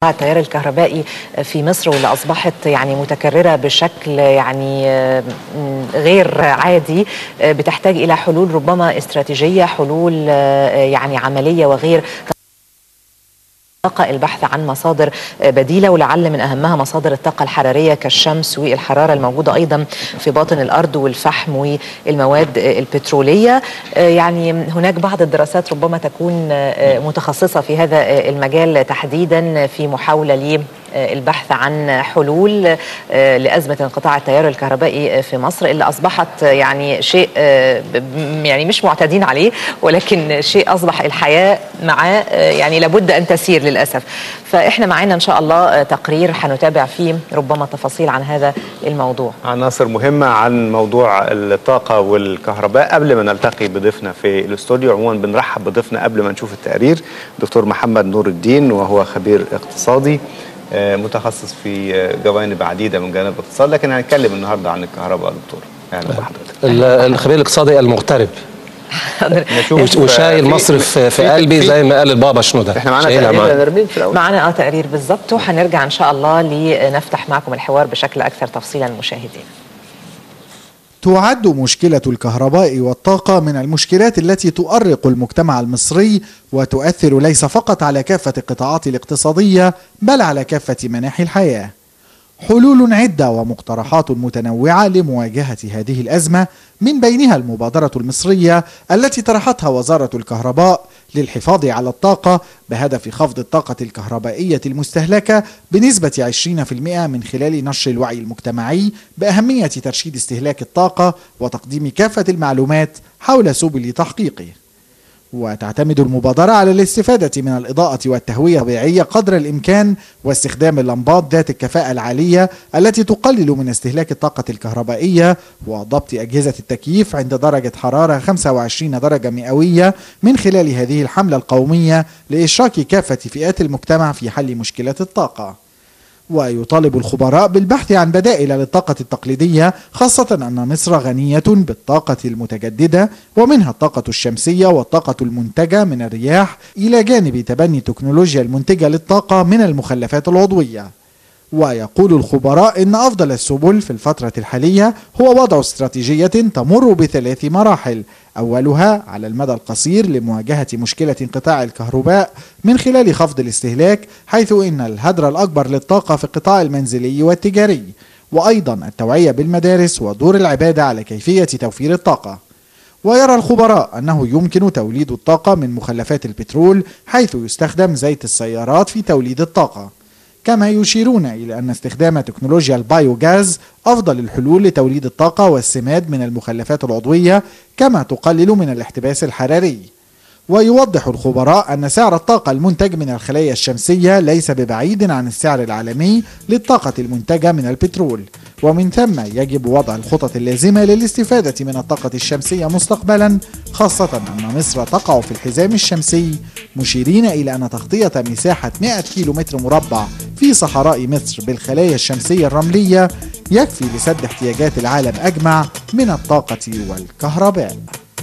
التيار الكهربائي في مصر واللي اصبحت يعني متكرره بشكل يعني غير عادي بتحتاج الى حلول ربما استراتيجيه حلول يعني عمليه وغير البحث عن مصادر بديله ولعل من اهمها مصادر الطاقه الحراريه كالشمس والحراره الموجوده ايضا في باطن الارض والفحم والمواد البتروليه يعني هناك بعض الدراسات ربما تكون متخصصه في هذا المجال تحديدا في محاوله ل البحث عن حلول لأزمة انقطاع التيار الكهربائي في مصر اللي أصبحت يعني شيء يعني مش معتادين عليه ولكن شيء أصبح الحياة معاه يعني لابد أن تسير للأسف فإحنا معانا إن شاء الله تقرير هنتابع فيه ربما تفاصيل عن هذا الموضوع عناصر مهمة عن موضوع الطاقة والكهرباء قبل ما نلتقي بضيفنا في الاستوديو عموما بنرحب بضيفنا قبل ما نشوف التقرير دكتور محمد نور الدين وهو خبير اقتصادي متخصص في جوانب عديده من جانب الاقتصاد لكن هنتكلم النهارده عن الكهرباء يا دكتور اهلا بحضرتك الخبير الاقتصادي المغترب وشايل مصر في, في قلبي زي ما قال البابا شنودة احنا معانا تقرير في الاول معانا اه تقرير بالظبط وهنرجع ان شاء الله لنفتح معكم الحوار بشكل اكثر تفصيلا مشاهدينا تعد مشكلة الكهرباء والطاقة من المشكلات التي تؤرق المجتمع المصري وتؤثر ليس فقط على كافة القطاعات الاقتصادية بل على كافة مناحي الحياة. حلول عدة ومقترحات متنوعة لمواجهة هذه الأزمة من بينها المبادرة المصرية التي طرحتها وزارة الكهرباء للحفاظ على الطاقة بهدف خفض الطاقة الكهربائية المستهلكة بنسبة 20% من خلال نشر الوعي المجتمعي بأهمية ترشيد استهلاك الطاقة وتقديم كافة المعلومات حول سبل تحقيقه. وتعتمد المبادرة على الاستفادة من الإضاءة والتهوية الطبيعية قدر الإمكان واستخدام اللمبات ذات الكفاءة العالية التي تقلل من استهلاك الطاقة الكهربائية وضبط أجهزة التكييف عند درجة حرارة 25 درجة مئوية من خلال هذه الحملة القومية لإشراك كافة فئات المجتمع في حل مشكلة الطاقة. ويطالب الخبراء بالبحث عن بدائل للطاقة التقليدية خاصة أن مصر غنية بالطاقة المتجددة ومنها الطاقة الشمسية والطاقة المنتجة من الرياح إلى جانب تبني التكنولوجيا المنتجة للطاقة من المخلفات العضوية. ويقول الخبراء إن أفضل السبل في الفترة الحالية هو وضع استراتيجية تمر بثلاث مراحل أولها على المدى القصير لمواجهة مشكلة انقطاع الكهرباء من خلال خفض الاستهلاك حيث إن الهدر الأكبر للطاقة في القطاع المنزلي والتجاري وأيضا التوعية بالمدارس ودور العبادة على كيفية توفير الطاقة ويرى الخبراء أنه يمكن توليد الطاقة من مخلفات البترول حيث يستخدم زيت السيارات في توليد الطاقة كما يشيرون إلى أن استخدام تكنولوجيا البايوغاز أفضل الحلول لتوليد الطاقة والسماد من المخلفات العضوية كما تقلل من الاحتباس الحراري ويوضح الخبراء أن سعر الطاقة المنتج من الخلايا الشمسية ليس ببعيد عن السعر العالمي للطاقة المنتجة من البترول ومن ثم يجب وضع الخطط اللازمة للاستفادة من الطاقة الشمسية مستقبلا خاصة أن مصر تقع في الحزام الشمسي مشيرين إلى أن تغطية مساحة 100 كيلو متر مربع في صحراء مصر بالخلايا الشمسية الرملية يكفي لسد احتياجات العالم أجمع من الطاقة والكهرباء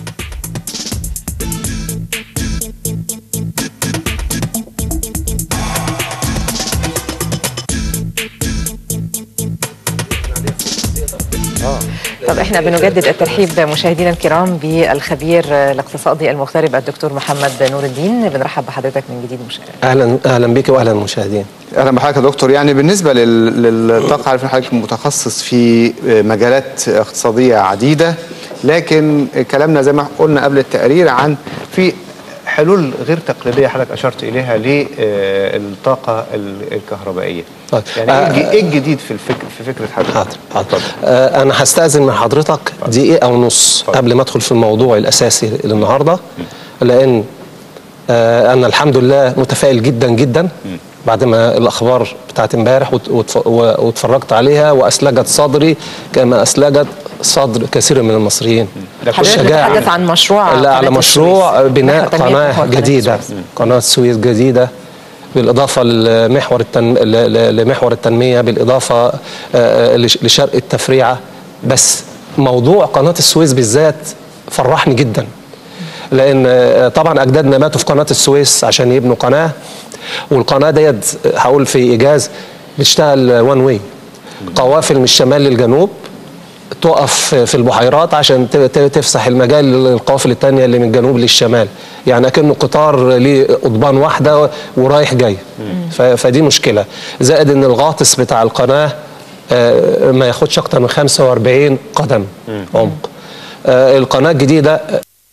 طب احنا بنجدد الترحيب مشاهدينا الكرام بالخبير الاقتصادي المغترب الدكتور محمد نور الدين بنرحب بحضرتك من جديد مشاهدينا اهلا اهلا بك واهلا المشاهدين اهلا بحضرتك يا دكتور يعني بالنسبه للطاقه عارفين حضرتك متخصص في مجالات اقتصاديه عديده لكن كلامنا زي ما قلنا قبل التقرير عن في حلول غير تقليديه حضرتك اشرت اليها للطاقه الكهربائيه طيب. يعني آه ايه الجديد في الفكر في فكره حضرتك حاضر حاضر آه انا هستاذن من حضرتك دقيقه ونص قبل ما ادخل في الموضوع الاساسي للنهارده لان آه انا الحمد لله متفائل جدا جدا بعد ما الاخبار بتاعت امبارح واتفرجت عليها واسلجت صدري كما اسلجت صدر كثير من المصريين حضرتك بتتحدث عن مشروع لا على مشروع بناء قناه جديده قناه سويس جديده بالاضافه لمحور التن... لمحور التنميه بالاضافه لشرق التفريعه بس موضوع قناه السويس بالذات فرحني جدا لان طبعا اجدادنا ماتوا في قناه السويس عشان يبنوا قناه والقناه ديت هقول في ايجاز بتشتغل وان واي قوافل من الشمال للجنوب تقف في البحيرات عشان ت- ت- تفسح المجال للقوافل التانية اللي من الجنوب للشمال يعني اكنه قطار ليه قضبان واحده ورايح جاي ف- فدي مشكله زائد ان الغاطس بتاع القناه آه، ما ياخدش اكتر من 45 قدم عمق آه، القناه الجديده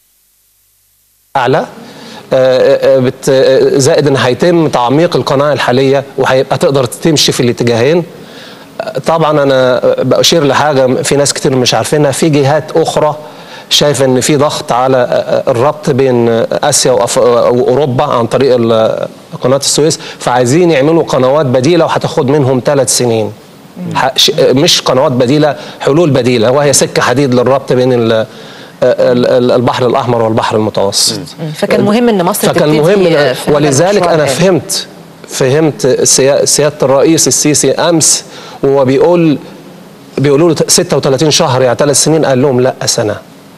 اعلى آه، آه، بت- آه، زائد ان هيتم تعميق القناه الحاليه وهيبقى تقدر تمشي في الاتجاهين آه، طبعا انا باشير لحاجه في ناس كتير مش عارفينها في جهات اخرى شايفه ان في ضغط على آه، الربط بين اسيا وأف- واوروبا عن طريق ال- قناه السويس فعايزين يعملوا قنوات بديله وهتاخد منهم ثلاث سنين ح- ش- مش قنوات بديله حلول بديله وهي سكه حديد للربط بين ال- ال- ال- البحر الاحمر والبحر المتوسط فكان مهم ان مصر فكان تبتدي مهم في هذا ولذلك المشروع انا الآن. فهمت فهمت سيا- سياده الرئيس السيسي امس وهو بيقول بيقولوا له 36 شهر يعني ثلاث سنين قال لهم لا سنه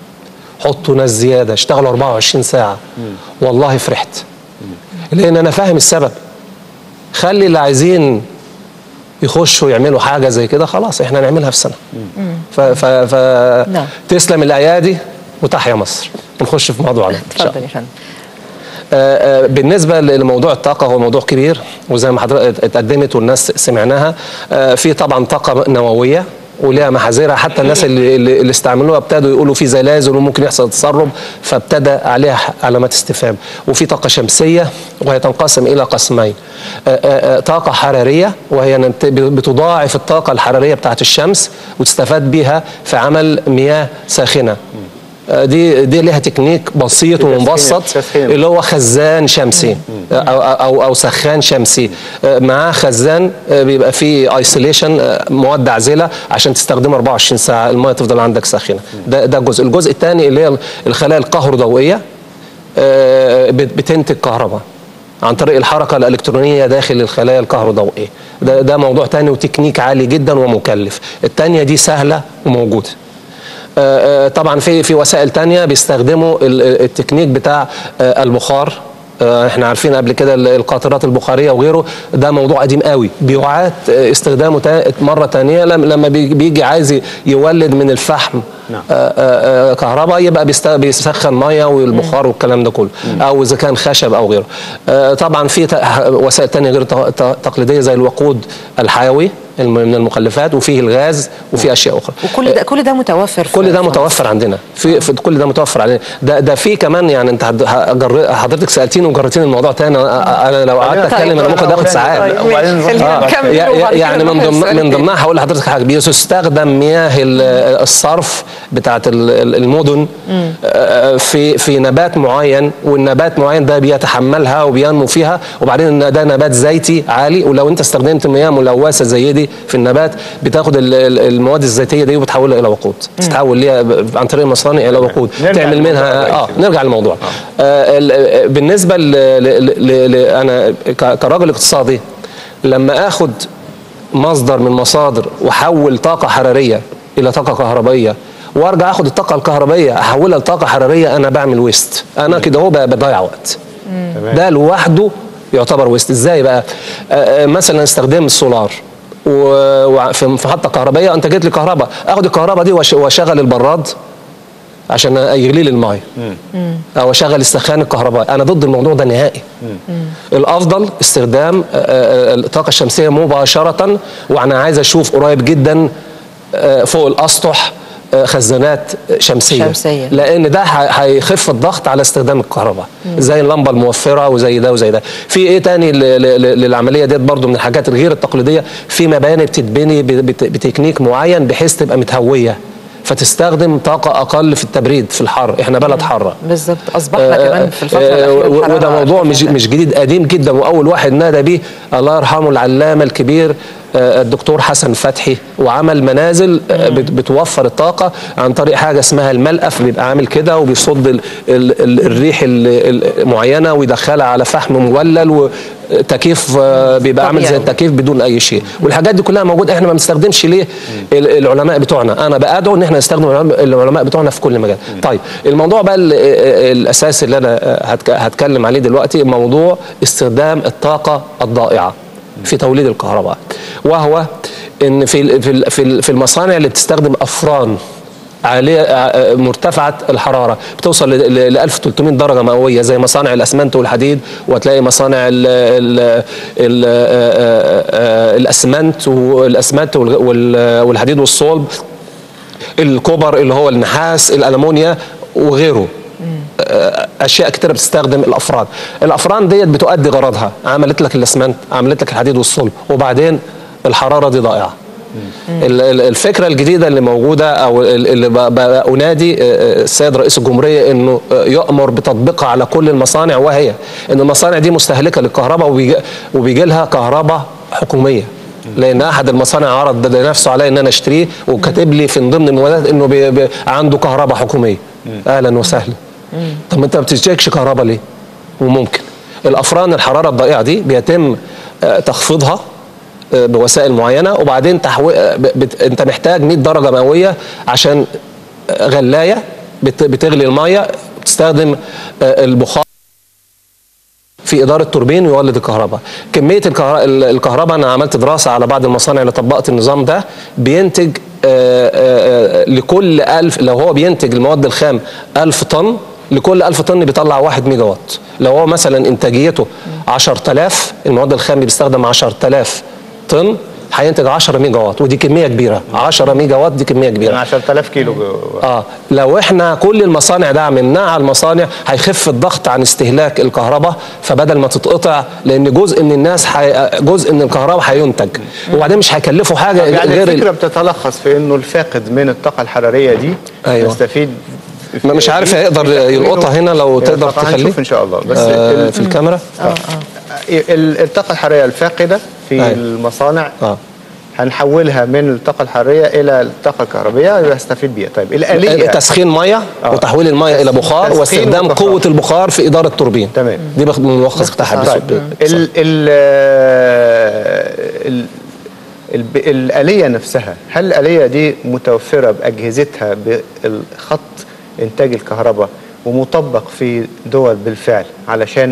حطوا ناس زياده اشتغلوا 24 ساعه والله فرحت لان انا فاهم السبب خلي اللي عايزين يخشوا يعملوا حاجه زي كده خلاص احنا نعملها في سنه ف ف ف نعم. تسلم الايادي وتحيا مصر نخش في موضوعنا إن شاء الله. اتفضل يا فندم آه، آه، بالنسبه لموضوع الطاقه هو موضوع كبير وزي ما حضرتك اتقدمت والناس سمعناها آه، في طبعا طاقه نوويه وليها محاذيرها حتى الناس اللي, اللي اللي استعملوها ابتدوا يقولوا في زلازل وممكن يحصل تسرب فابتدى عليها ح- علامات استفهام وفي طاقه شمسيه وهي تنقسم الى قسمين آه، آه، آه، طاقه حراريه وهي نت- بتضاعف الطاقه الحراريه بتاعه الشمس وتستفاد بيها في عمل مياه ساخنه آه، دي دي ليها تكنيك بسيط تسخين- ومبسط تسخين. اللي هو خزان شمسي او او او سخان شمسي آه، معاه خزان آه، بيبقى فيه ايسوليشن مواد عازله عشان تستخدمه 24 ساعه الميه تفضل عندك ساخنه ده ده جزء الجزء الثاني اللي هي الخلايا الكهروضوئيه آه، بت- بتنتج كهرباء عن طريق الحركه الالكترونيه داخل الخلايا الكهروضوئيه ده ده موضوع تاني وتكنيك عالي جدا ومكلف الثانيه دي سهله وموجوده آه، آه، طبعا في في وسائل تانية بيستخدموا ال- ال- التكنيك بتاع آه، البخار آه، احنا عارفين قبل كده ال- القاطرات البخاريه وغيره ده موضوع قديم قوي بيعاد آه، استخدامه تا- مره تانية لم- لما بي- بيجي عايز ي- يولد من الفحم نعم. آه، آه، آه، كهرباء يبقى بيست- بيسخن ميه والبخار والكلام ده كله او اذا كان خشب او غيره آه، طبعا في ت- وسائل تانية غير ت- ت- تقليديه زي الوقود الحيوي الم- من المخلفات وفيه الغاز وفي اشياء اخرى وكل ده كل ده متوفر في كل ده في مصر. متوفر عندنا في, في كل ده متوفر عندنا ده ده في كمان يعني انت هد- هجر- حضرتك سالتيني وجرتيني الموضوع تاني انا أنا لو قعدت طيب، اتكلم انا ممكن اخد طيب، ساعات طيب، وبعدين نروح خلينا آه. نكمل يا- وبعد يا- كده يعني نروح من ضمن للسؤال من ضمنها هقول لحضرتك حاجه بيستخدم مياه ال- الصرف بتاعه ال- ال- المدن آه، في في نبات معين والنبات معين ده بيتحملها وبينمو فيها وبعدين ده نبات زيتي عالي ولو انت استخدمت مياه ملوثه زي دي في النبات بتاخد ال- ال- المواد الزيتيه دي وبتحولها الى وقود تتحول ليها ب- عن طريق المصانع الى وقود نرجع تعمل للموضوع منها الرئيسي. اه نرجع للموضوع آه ال- آه، بالنسبه ل ل- ل- ل- انا ك- كراجل اقتصادي لما اخد مصدر من مصادر واحول طاقه حراريه الى طاقه كهربائيه وارجع اخد الطاقه الكهربائيه احولها لطاقه حراريه انا بعمل ويست انا كده هو بضيع وقت تمام. ده لوحده يعتبر ويست ازاي بقى آه، آه، مثلا استخدام السولار و- وفي محطه كهربائيه انت جيت لي كهرباء اخد الكهرباء دي وأش- واشغل البراد عشان يغلي لي الميه او اشغل السخان الكهربائي انا ضد الموضوع ده نهائي الافضل استخدام آه، آه، الطاقه الشمسيه مباشره وانا عايز اشوف قريب جدا آه، فوق الاسطح آه، خزانات شمسيه شمسية. لان ده ه- هيخف الضغط على استخدام الكهرباء زي اللمبه الموفره وزي ده وزي ده في ايه تاني ل- ل- ل- للعمليه ديت برضو من الحاجات الغير التقليديه في مباني بتتبني ب- بت- بتكنيك معين بحيث تبقى متهويه فتستخدم طاقه اقل في التبريد في الحر احنا بلد حاره بالظبط اصبحنا كمان في الفتره آه، الاخيره و- الحرارة وده موضوع مش ارتفعت. مش جديد قديم جدا واول واحد نادى بيه الله يرحمه العلامه الكبير آه، الدكتور حسن فتحي وعمل منازل آه، بت- بتوفر الطاقه عن طريق حاجه اسمها الملقف بيبقى عامل كده وبيصد ال- ال- ال- الريح ال- المعينه ويدخلها على فحم مولل وتكييف آه، بيبقى عامل زي طبيعي. التكييف بدون اي شيء والحاجات دي كلها موجوده احنا ما بنستخدمش ليه ال- العلماء بتوعنا انا بدعو ان احنا نستخدم العلماء- العلماء بتوعنا في كل مجال طيب الموضوع بقى ال- الاساسي اللي انا هتك- هتكلم عليه دلوقتي موضوع استخدام الطاقه الضائعه في توليد الكهرباء وهو ان في ال- في ال- في ال- في المصانع اللي بتستخدم افران عالية ع- مرتفعة الحرارة بتوصل ل 1300 درجة مئوية زي مصانع الأسمنت والحديد وهتلاقي مصانع ال ال ال الأسمنت والأسمنت وال- وال- والحديد والصلب الكوبر اللي هو النحاس الألمونيا وغيره اشياء كتيره بتستخدم الافران الافران ديت بتؤدي غرضها عملت لك الاسمنت عملت لك الحديد والصلب وبعدين الحراره دي ضائعه ال- ال- الفكره الجديده اللي موجوده او ال- اللي ب- ب- انادي آه، آه، السيد رئيس الجمهوريه انه آه، يامر بتطبيقها على كل المصانع وهي ان المصانع دي مستهلكه للكهرباء وبيجي, وبيجي لها كهرباء حكوميه لان احد المصانع عرض ده نفسه عليا ان انا اشتريه وكاتب لي في ضمن المواد انه بي بي عنده كهرباء حكوميه اهلا وسهلا طب ما انت ما بتشتركش كهرباء ليه؟ وممكن الافران الحراره الضائعه دي بيتم آه، تخفيضها آه، بوسائل معينه وبعدين تحوي... آه، ب- بت... انت محتاج 100 درجه مئويه عشان آه، غلايه بت... بتغلي الميه بتستخدم آه، البخار في اداره توربين ويولد الكهرباء كميه الكهرباء, الكهرباء انا عملت دراسه على بعض المصانع اللي طبقت النظام ده بينتج آه، آه، آه، لكل ألف لو هو بينتج المواد الخام ألف طن لكل ألف طن بيطلع واحد ميجا وات لو هو مثلا إنتاجيته 10000 المواد الخام بيستخدم 10000 طن هينتج 10 ميجا وات ودي كمية كبيرة 10 ميجا وات دي كمية كبيرة يعني 10000 كيلو جو- اه لو احنا كل المصانع ده عملناها على المصانع هيخف الضغط عن استهلاك الكهرباء فبدل ما تتقطع لان جزء من الناس حي... جزء من الكهرباء هينتج وبعدين مش هيكلفوا حاجه يعني غير الفكره ال... بتتلخص في انه الفاقد من الطاقه الحراريه دي أيوة. يستفيد في- ما مش عارف في- هيقدر في تكوينه. يلقطها هنا لو تقدر طبعاً تخليه هنشوف ان شاء الله بس آه ال- في الكاميرا ال- الطاقه الحراريه الفاقده في أيوة. المصانع اه هنحولها من الطاقه الحراريه الى الطاقه الكهربائيه يستفيد بيها طيب الاليه تسخين ميه آه. وتحويل الميه الى بخار تسخين واستخدام وكهرباء. قوه البخار في اداره التوربين تمام. دي بخ- ملخص بتاعها طيب بس- ال ال ال ال الآلية نفسها هل الآلية دي متوفرة بأجهزتها بالخط إنتاج الكهرباء ومطبق في دول بالفعل علشان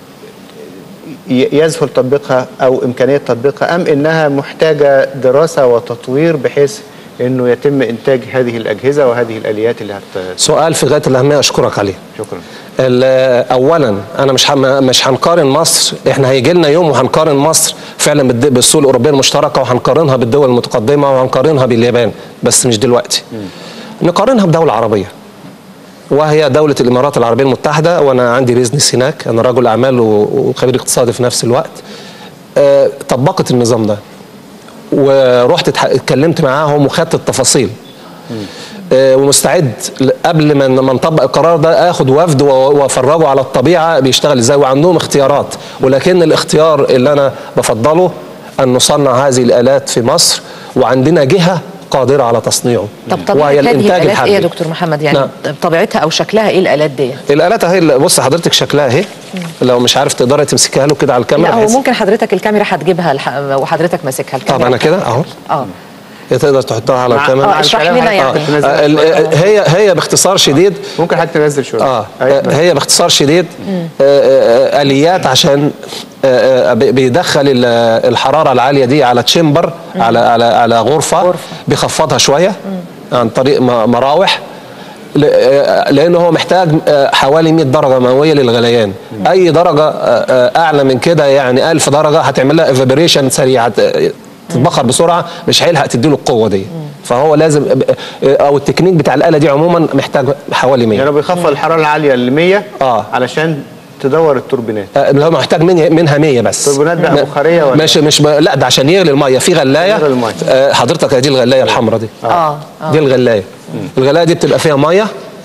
ي- يسهل تطبيقها أو إمكانية تطبيقها أم إنها محتاجة دراسة وتطوير بحيث إنه يتم إنتاج هذه الأجهزة وهذه الآليات اللي هت سؤال في غايه الاهميه اشكرك عليه شكرا ال- اولا انا مش هم مش هنقارن مصر احنا هيجي لنا يوم وهنقارن مصر فعلا بالد- بالسوق الاوروبيه المشتركه وهنقارنها بالدول المتقدمه وهنقارنها باليابان بس مش دلوقتي نقارنها بدوله عربيه وهي دولة الإمارات العربية المتحدة وأنا عندي بيزنس هناك أنا رجل أعمال و- وخبير اقتصادي في نفس الوقت آه، طبقت النظام ده ورحت اتح- اتكلمت معاهم وخدت التفاصيل آه، ومستعد ل- قبل ما ما نطبق القرار ده اخد وفد و- وافرجه على الطبيعه بيشتغل ازاي وعندهم اختيارات ولكن الاختيار اللي انا بفضله ان نصنع هذه الالات في مصر وعندنا جهه قادره على تصنيعه طب طبيعه وهي هذه الانتاج الالات ايه يا الحربي دكتور محمد يعني نعم. طبيعتها او شكلها ايه الالات دي الالات اهي اللي- بص حضرتك شكلها اهي لو مش عارف تقدري تمسكها له كده على الكاميرا لا هو بحيث- ممكن حضرتك الكاميرا هتجيبها الح- وحضرتك ماسكها طب الكاميرا انا كده اهو اه هي تقدر تحطها على مع- الكاميرا آه، اشرح الكلام لنا هيبقى يعني. تنزل آه، ال- شوية. هي هي باختصار شديد ممكن حضرتك تنزل شوية اه أيوة. آه، هي باختصار شديد آه، آه، آه، اليات عشان آه، آه، بي- بيدخل ال- الحراره العاليه دي على تشمبر على على على غرفه, غرفة. بيخفضها شويه عن طريق م- مراوح ل- آه، لان هو محتاج آه، حوالي 100 درجه مئويه للغليان اي درجه آه، آه، اعلى من كده يعني 1000 درجه هتعمل لها ايفابريشن سريع هت- تتبخر بسرعه مش هيلحق تديله القوه دي فهو لازم آه، او التكنيك بتاع الاله دي عموما محتاج حوالي 100 يعني بيخفض الحراره العاليه ل 100 آه. علشان تدور التوربينات آه، لو محتاج من منها 100 بس توربينات بقى ما- بخارية ولا؟ مش مش ب... لا ده عشان يغلي الميه في غلايه يغلي المية. آه، حضرتك دي الغلايه الحمراء دي اه اه دي الغلايه الغلايه دي بتبقى فيها ميه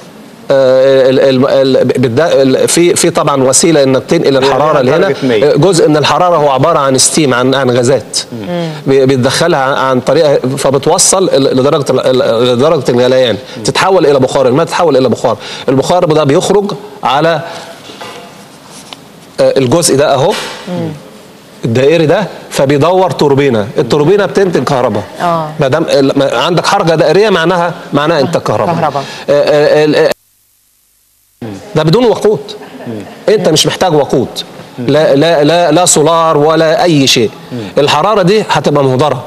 آه، ال- ال- ال- بالدا- ال- في في طبعا وسيله انك تنقل الحراره اللي هنا درجة 100. جزء من الحراره هو عباره عن ستيم عن عن غازات بي- بتدخلها عن- عن طريقه فبتوصل ال- لدرجه ال- ال- لدرجه الغليان تتحول الى بخار الماء تتحول الى بخار البخار ده بيخرج على آه، الجزء ده اهو الدائري ده فبيدور توربينه التوربينه بتنتج كهرباء آه. ما دام ال- ما- عندك حركه دائريه معناها معناها انتاج كهرباء كهرباء. آه، آه، ال- آه، ده بدون وقود انت مش محتاج وقود لا لا لا لا سولار ولا اي شيء الحراره دي هتبقى مهدره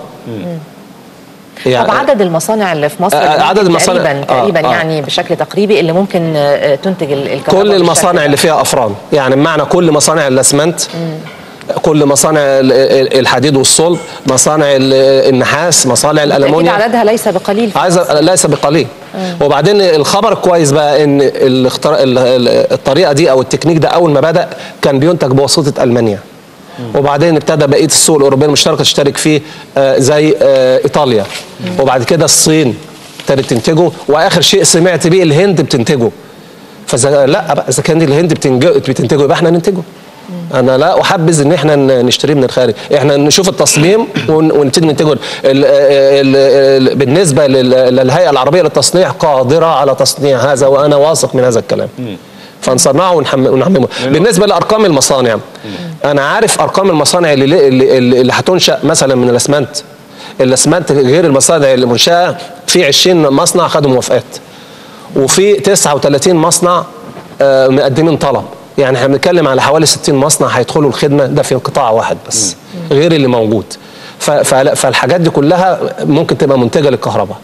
طب عدد المصانع اللي في مصر آه، اللي عدد ممكن المصانع- تقريبا آه، تقريبا آه. يعني بشكل تقريبي اللي ممكن آه، تنتج ال- الكهرباء كل بالشكل المصانع ده. اللي فيها افران يعني بمعنى كل مصانع الاسمنت كل مصانع ال- ال- الحديد والصلب مصانع ال- النحاس مصانع بالتأكيد الالومنيوم عددها ليس بقليل في عايز ليس بقليل وبعدين الخبر الكويس بقى ان الاختر... ال- ال- الطريقه دي او التكنيك ده اول ما بدا كان بينتج بواسطه المانيا وبعدين ابتدى بقيه السوق الاوروبيه المشتركه تشترك فيه آه، زي آه، ايطاليا وبعد كده الصين ابتدت تنتجه واخر شيء سمعت بيه الهند بتنتجه فاذا لا بقى اذا كان الهند بتنج- بتنتجه يبقى احنا ننتجه انا لا احبذ ان احنا ن- نشتريه من الخارج احنا نشوف التصميم ون- ونبتدي ننتجه ال ال ال بالنسبه لل- للهيئه العربيه للتصنيع قادره على تصنيع هذا وانا واثق من هذا الكلام فنصنعه ونحم- ونحممه بالنسبه لارقام المصانع انا عارف ارقام المصانع اللي اللي, اللي اللي هتنشا مثلا من الاسمنت الاسمنت غير المصانع المنشاه في 20 مصنع خدوا موافقات وفي 39 مصنع آه، مقدمين طلب يعني احنا بنتكلم على حوالي 60 مصنع هيدخلوا الخدمه ده في قطاع واحد بس غير اللي موجود ف- فلا- فالحاجات دي كلها ممكن تبقى منتجه للكهرباء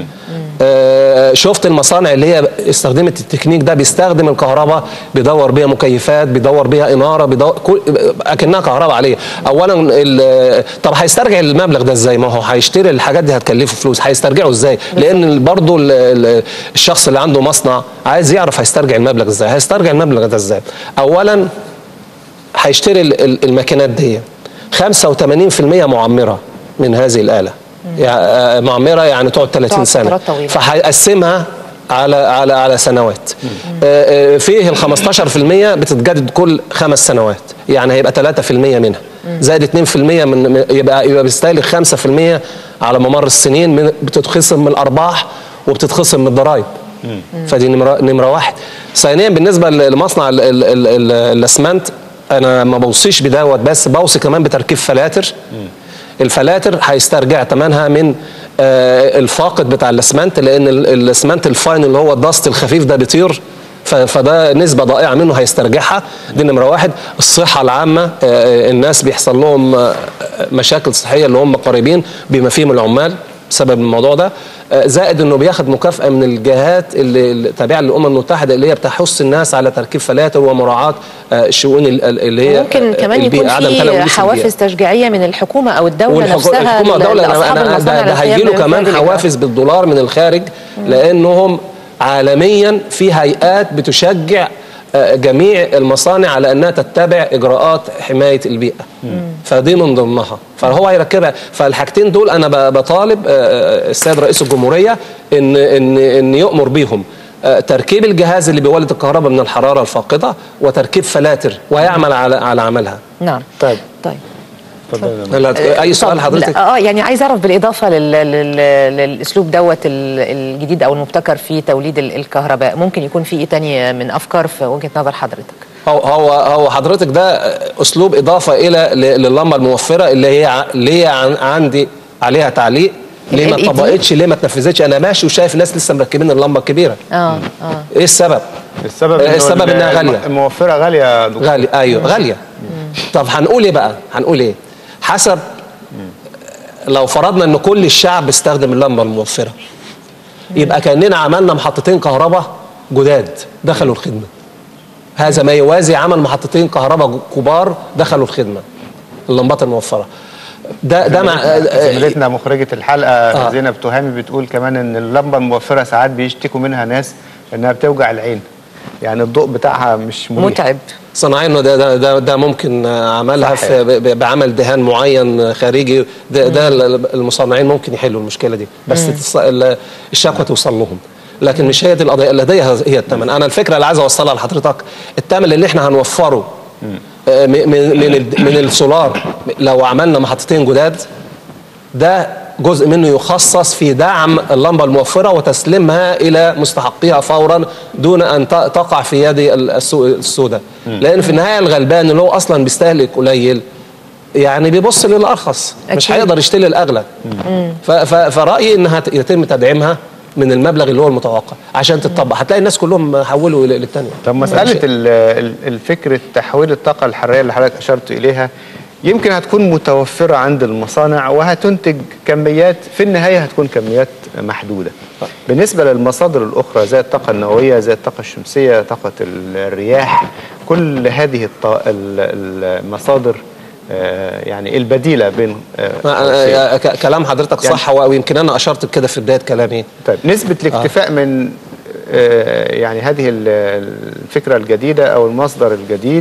آه، شفت المصانع اللي هي استخدمت التكنيك ده بيستخدم الكهرباء بيدور بيها مكيفات بيدور بيها اناره بيدور كل اكنها كهرباء عليه اولا ال- طب هيسترجع المبلغ ده ازاي ما هو هيشتري الحاجات دي هتكلفه فلوس هيسترجعه ازاي لان برضه ال- ال- الشخص اللي عنده مصنع عايز يعرف هيسترجع المبلغ ازاي هيسترجع المبلغ ده ازاي اولا هيشتري ال- ال- الماكينات دي 85% معمره من هذه الاله يعني آه، معمره يعني تقعد 30 تقعد سنه فترات طويلة. فهيقسمها على على على سنوات آه، آه، فيه ال 15% بتتجدد كل خمس سنوات يعني هيبقى 3% منها زائد 2% من من- يبقى يبقى بيستهلك 5% على ممر السنين من بتتخصم من الارباح وبتتخصم من الضرائب فدي نمره نمره واحد ثانيا بالنسبه لمصنع ال- ال- ال- ال- الاسمنت انا ما بوصيش بدوت بس بوصي كمان بتركيب فلاتر الفلاتر هيسترجع ثمنها من آه، الفاقد بتاع الاسمنت لان ال- الاسمنت الفاين اللي هو الدست الخفيف ده بيطير ف- فده نسبة ضائعة منه هيسترجعها دي نمرة واحد الصحة العامة آه، آه، الناس بيحصل لهم آه، مشاكل صحية اللي هم قريبين بما فيهم العمال بسبب الموضوع ده آه، زائد انه بياخد مكافأة من الجهات اللي اللي تابعة للأمم المتحدة اللي هي بتحث الناس على تركيب فلاتر ومراعاة آه، الشؤون ال- ال- اللي هي ممكن كمان البيئة، يكون عدم في تلوث البيئة. حوافز تشجيعيه من الحكومه او الدوله والحكو- نفسها الحكومه والدوله لاصحاب أنا- أنا المصانع ده, ده القيام هيجي له بإنفاذ كمان الإجراءات. حوافز بالدولار من الخارج لانهم عالميا في هيئات بتشجع آه، جميع المصانع على انها تتبع اجراءات حمايه البيئه فدي من ضمنها فهو هيركبها فالحاجتين دول انا ب- بطالب آه، آه، السيد رئيس الجمهوريه ان ان ان يامر بيهم آه، تركيب الجهاز اللي بيولد الكهرباء من الحراره الفاقده وتركيب فلاتر ويعمل على على عملها نعم طيب طيب لا، اي سؤال طب حضرتك لا، اه يعني عايز اعرف بالاضافه لل... لل... للاسلوب دوت ال- الجديد او المبتكر في توليد ال- الكهرباء ممكن يكون في ايه تاني من افكار في وجهه نظر حضرتك هو هو هو حضرتك ده اسلوب اضافه الى ل- للمبه الموفره اللي هي ع- اللي هي عن- عندي عليها تعليق ليه ما ال LED؟ اتطبقتش ليه ما اتنفذتش انا ماشي وشايف ناس لسه مركبين اللمبه الكبيره اه اه ايه السبب السبب آه، السبب ال- إنها غالية. الموفره غاليه يا دكتور غاليه ايوه غاليه طب هنقول ايه بقى هنقول ايه حسب لو فرضنا ان كل الشعب استخدم اللمبه الموفره يبقى كاننا عملنا محطتين كهرباء جداد دخلوا الخدمه هذا ما يوازي عمل محطتين كهرباء كبار دخلوا الخدمه اللمبات الموفره ده ده مع زميلتنا مخرجة الحلقة آه. زينب تهامي بتقول كمان ان اللمبة الموفرة ساعات بيشتكوا منها ناس انها بتوجع العين يعني الضوء بتاعها مش مريح متعب صناعي انه ده ده ده, ده ممكن عملها صح. في ب- ب- بعمل دهان معين خارجي ده, ده ال- المصنعين ممكن يحلوا المشكله دي بس تص- ال- الشكوى توصل لهم لكن مش هي دي القضيه القضيه هي الثمن انا الفكره اللي عايز اوصلها لحضرتك الثمن اللي احنا هنوفره آه، من من من ال- من السولار لو عملنا محطتين جداد ده جزء منه يخصص في دعم اللمبه الموفره وتسليمها الى مستحقيها فورا دون ان ت- تقع في يد ال- السوق السوداء لان في النهايه الغلبان اللي هو اصلا بيستهلك قليل يعني بيبص للارخص مش أكيد. هيقدر يشتري الاغلى ف- ف- فرايي انها ت- يتم تدعيمها من المبلغ اللي هو المتوقع عشان تطبق هتلاقي الناس كلهم حولوا للثانيه طب مسألة ال- ال- الفكرة تحويل الطاقة الحرارية اللي حضرتك أشرت إليها يمكن هتكون متوفرة عند المصانع وهتنتج كميات في النهاية هتكون كميات محدودة بالنسبة للمصادر الأخرى زي الطاقة النووية زي الطاقة الشمسية طاقة ال- الرياح كل هذه الط- ال- المصادر آه، يعني البديلة بين آه، قوسين. ما- ك- كلام حضرتك يعني- صح ويمكن انا اشرت بكده في بدايه كلامي طيب نسبة الاكتفاء من آه، يعني هذه ال- الفكرة الجديدة أو المصدر الجديد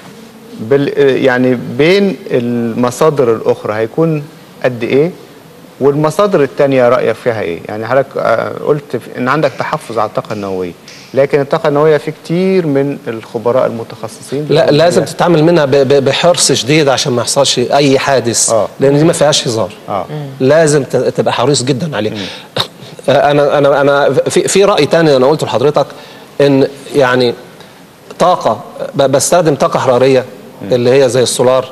بال يعني بين المصادر الأخرى هيكون قد إيه والمصادر التانية رأيك فيها إيه؟ يعني حضرتك آه، قلت في- إن عندك تحفظ على الطاقة النووية لكن الطاقة النووية في كتير من الخبراء المتخصصين لا بيقولوا لازم لا. تتعامل منها ب- ب- بحرص شديد عشان ما يحصلش اي حادث آه. لان دي ما فيهاش هزار آه. لازم ت- تبقى حريص جدا عليه انا انا انا في في راي تاني انا قلته لحضرتك ان يعني طاقه ب- بستخدم طاقه حراريه اللي هي زي السولار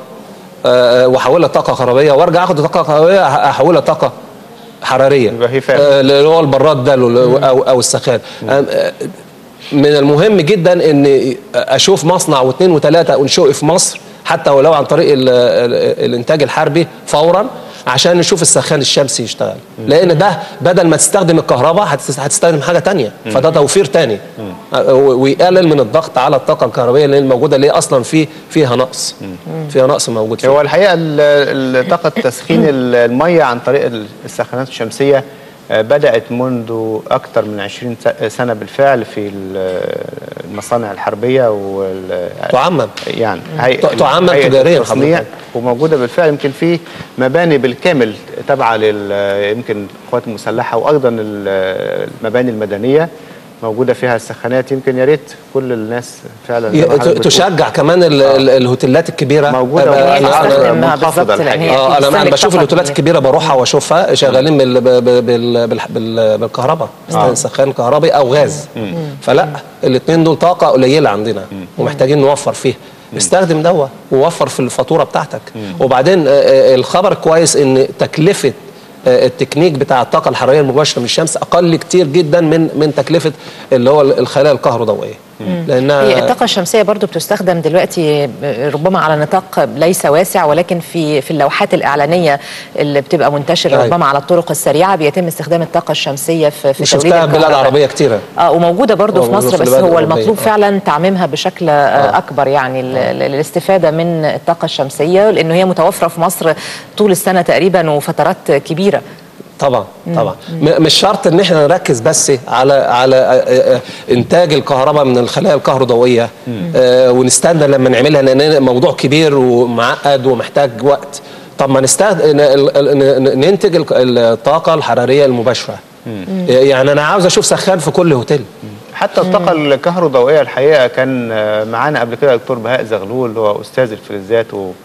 آه، واحولها طاقه كهربائيه وارجع اخد طاقه كهربائيه أح- احولها طاقه حراريه يبقى هي فعلا. آه، اللي هو البراد ده اللي- او او السخان آه، آه، من المهم جدا ان اشوف مصنع واثنين وثلاثه انشئ في مصر حتى ولو عن طريق ال ال الانتاج الحربي فورا عشان نشوف السخان الشمسي يشتغل لان ده بدل ما تستخدم الكهرباء هتس- هتستخدم حاجه تانية فده توفير تاني آه، و- ويقلل من الضغط على الطاقه الكهربائيه اللي الموجوده اللي هي اصلا في فيها نقص فيها نقص موجود فيها هو الحقيقه ال- ال- طاقه تسخين ال- الميه عن طريق ال- السخانات الشمسيه آه، بدات منذ اكثر من 20 س- سنه بالفعل في ال- المصانع الحربيه وال تعمم يعني هي ت- تعمم هيئة تجارياً التصنيع حضرتك. وموجوده بالفعل يمكن في مباني بالكامل تابعه لل يمكن القوات المسلحه وايضا ال- المباني المدنيه موجوده فيها السخانات يمكن يا ريت كل الناس فعلا زي ما ي- حضرتك ت- بتقول. تشجع كمان ال- ال- الهوتيلات الكبيره موجودة أبقى- وهي أنا- أنا- تستخدمها منخفضة بالظبط لان هي الحقيقة. اه انا انا بتستهلك بشوف طاقة الاوتيلات كبيرة. الكبيره بروحها واشوفها شغالين بال بال بال بال بال بالكهرباء سخان كهربي او غاز فلا الاثنين دول طاقه قليله عندنا ومحتاجين نوفر فيها استخدم دوا ووفر في الفاتوره بتاعتك وبعدين آه، آه، الخبر الكويس ان تكلفه آه، التكنيك بتاع الطاقه الحراريه المباشره من الشمس اقل كتير جدا من من تكلفه اللي هو الخلايا الكهروضوئيه هي لانها الطاقة الشمسية برضو بتستخدم دلوقتي ربما على نطاق ليس واسع ولكن في في اللوحات الإعلانية اللي بتبقى منتشرة أيوة. ربما على الطرق السريعة بيتم استخدام الطاقة الشمسية في في توليد وشفتها في بلاد الكهرباء. عربيه كتيره اه وموجوده برضو في موجودة مصر في بس البلاد هو الأوروبية. المطلوب آه. فعلا تعميمها بشكل آه. اكبر يعني ال- ال- الاستفاده من الطاقه الشمسيه لانه هي متوفره في مصر طول السنه تقريبا وفترات كبيره طبعا طبعا م- مش شرط ان احنا نركز بس على على آه، آه، انتاج الكهرباء من الخلايا الكهروضوئيه آه، ونستنى لما نعملها لان موضوع كبير ومعقد ومحتاج وقت طب ما نستخد... ن- ال- ن- ننتج الك- الطاقه الحراريه المباشره يعني انا عاوز اشوف سخان في كل هوتيل حتى الطاقة الكهروضوئية الحقيقة كان آه، معانا قبل كده دكتور بهاء زغلول اللي هو أستاذ الفلزات و-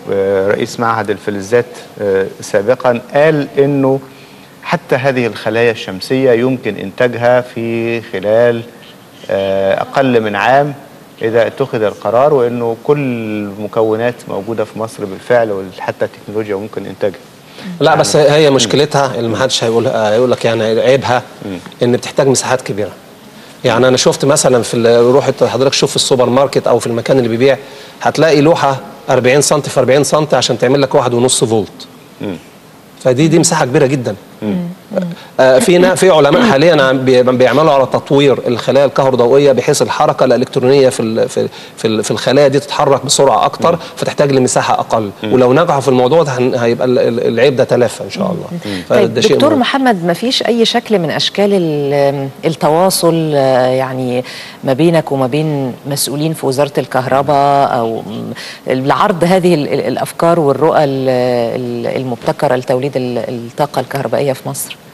ورئيس معهد الفلزات آه، سابقا قال إنه حتى هذه الخلايا الشمسية يمكن إنتاجها في خلال آه، أقل من عام إذا اتخذ القرار وإنه كل المكونات موجودة في مصر بالفعل وحتى التكنولوجيا ممكن إنتاجها لا بس هي مشكلتها اللي ما حدش هيقول هيقول لك يعني عيبها ان بتحتاج مساحات كبيره يعني انا شفت مثلا في ال- روح حضرتك شوف في السوبر ماركت او في المكان اللي بيبيع هتلاقي لوحه 40 سم في 40 سم عشان تعمل لك واحد ونص فولت فدي دي مساحه كبيره جدا آه في نا- في علماء حاليا عم بي- بيعملوا على تطوير الخلايا الكهروضوئيه بحيث الحركه الالكترونيه في ال- في في ال- في الخلايا دي تتحرك بسرعه اكتر فتحتاج لمساحه اقل ولو نجحوا في الموضوع ده هن- هيبقى ال- ال- العيب ده تلافى ان شاء الله طيب فده شيء دكتور مهم. محمد ما فيش اي شكل من اشكال ال- التواصل آه، يعني ما بينك وما بين مسؤولين في وزاره الكهرباء او م- لعرض هذه ال- ال- الافكار والرؤى ال- ال- المبتكره لتوليد ال- الطاقه الكهربائيه في مصر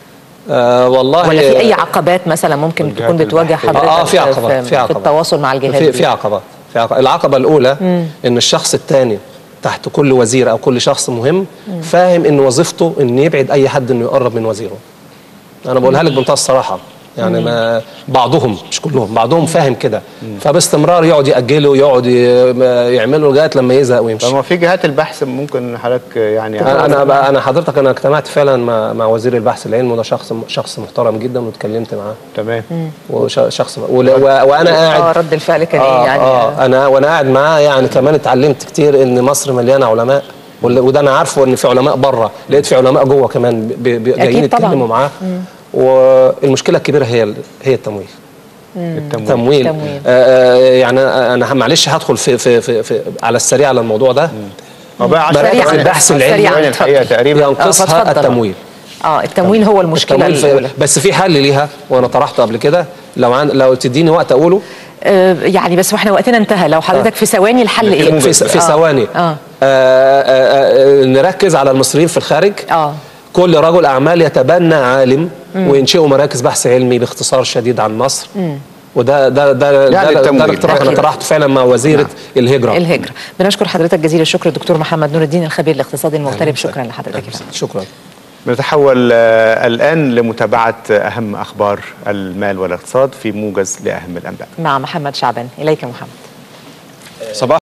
آه والله ولا في اي عقبات مثلا ممكن والجهات تكون بتواجه البحثية. حضرتك اه في عقبات في, في عقبات في التواصل مع الجهات في, دي؟ في عقبات في عقبات العقبه الاولى ان الشخص الثاني تحت كل وزير او كل شخص مهم فاهم ان وظيفته ان يبعد اي حد انه يقرب من وزيره انا بقولها لك بمنتهى الصراحه يعني ما بعضهم مش كلهم بعضهم فاهم كده فباستمرار يقعد ياجله يقعد ي- ما يعمله لغايه لما يزهق ويمشي طب ما في جهات البحث ممكن حضرتك يعني انا انا بقى- انا حضرتك انا اجتمعت فعلا مع مع وزير البحث العلمي وده شخص شخص محترم جدا واتكلمت معاه تمام وشخص ول- و- وانا قاعد اه رد الفعل كان ايه آه يعني آه انا وانا قاعد معاه يعني كمان اتعلمت كتير ان مصر مليانه علماء وال- وده انا عارفه ان في علماء بره لقيت في علماء جوه كمان ب- ب- جايين طبعاً. يتكلموا معاه والمشكله الكبيره هي ال- هي التمويل التمويل تمويل تمويل. آه آه، يعني انا معلش هدخل في, في, في, في على السريع على الموضوع ده هو بقى عشان سريعاً. بس البحث سريعاً. العلمي العنوان الحقيقه اتفضل. تقريبا آه، ينقصها فاتفضل. التمويل اه التمويل هو المشكله التمويل في- الاولى بس في حل ليها وانا طرحته قبل كده لو عن لو تديني وقت اقوله آه يعني بس واحنا وقتنا انتهى لو حضرتك في ثواني الحل ايه في, في آه. ثواني اه آه آه آه نركز على المصريين في الخارج اه كل رجل اعمال يتبنى عالم وينشئوا مراكز بحث علمي باختصار شديد عن مصر وده ده ده يعني ده, التمويل. ده الاقتراح انا أكيد. طرحته فعلا مع وزيره الهجره الهجره بنشكر حضرتك جزيل الشكر الدكتور محمد نور الدين الخبير الاقتصادي المغترب شكرا لحضرتك يا فندم. شكرا نتحول آه، الآن لمتابعة أهم أخبار المال والاقتصاد في موجز لأهم الأنباء مع محمد شعبان اليك يا محمد صباح